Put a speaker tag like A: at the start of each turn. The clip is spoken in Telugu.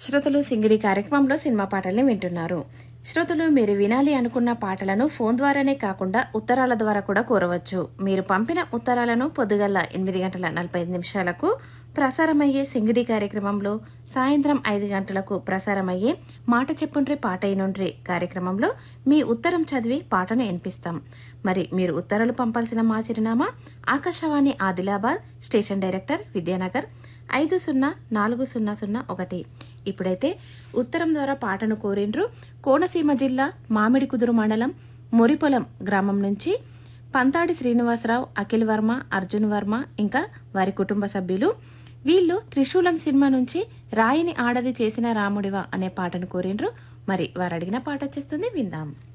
A: శ్రోతలు సింగిడి కార్యక్రమంలో సినిమా పాటల్ని వింటున్నారు శ్రోతలు మీరు వినాలి అనుకున్న పాటలను ఫోన్ ద్వారానే కాకుండా ఉత్తరాల ద్వారా కూడా కోరవచ్చు మీరు పంపిన ఉత్తరాలను పొద్దుగల్ల ఎనిమిది గంటల నలభై ఐదు నిమిషాలకు ప్రసారమయ్యే సింగిడి కార్యక్రమంలో సాయంత్రం ఐదు గంటలకు ప్రసారమయ్యే మాట చెప్పుండ్రి పాట అయినుండ్రి కార్యక్రమంలో మీ ఉత్తరం చదివి పాటను వినిపిస్తాం మరి మీరు ఉత్తరాలు పంపాల్సిన మా చిరునామా ఆకాశవాణి ఆదిలాబాద్ స్టేషన్ డైరెక్టర్ విద్యానగర్ ఐదు సున్నా నాలుగు సున్నా సున్నా ఒకటి ఇప్పుడైతే ఉత్తరం ద్వారా పాటను కోరిండ్రు కోనసీమ జిల్లా మామిడి కుదురు మండలం మొరిపొలం గ్రామం నుంచి పంతాడి శ్రీనివాసరావు అఖిల్ వర్మ అర్జున్ వర్మ ఇంకా వారి కుటుంబ సభ్యులు వీళ్ళు త్రిశూలం సినిమా నుంచి రాయిని ఆడది చేసిన రాముడివా అనే పాటను కోరిండ్రు మరి వారు అడిగిన పాట వచ్చేస్తుంది విందాం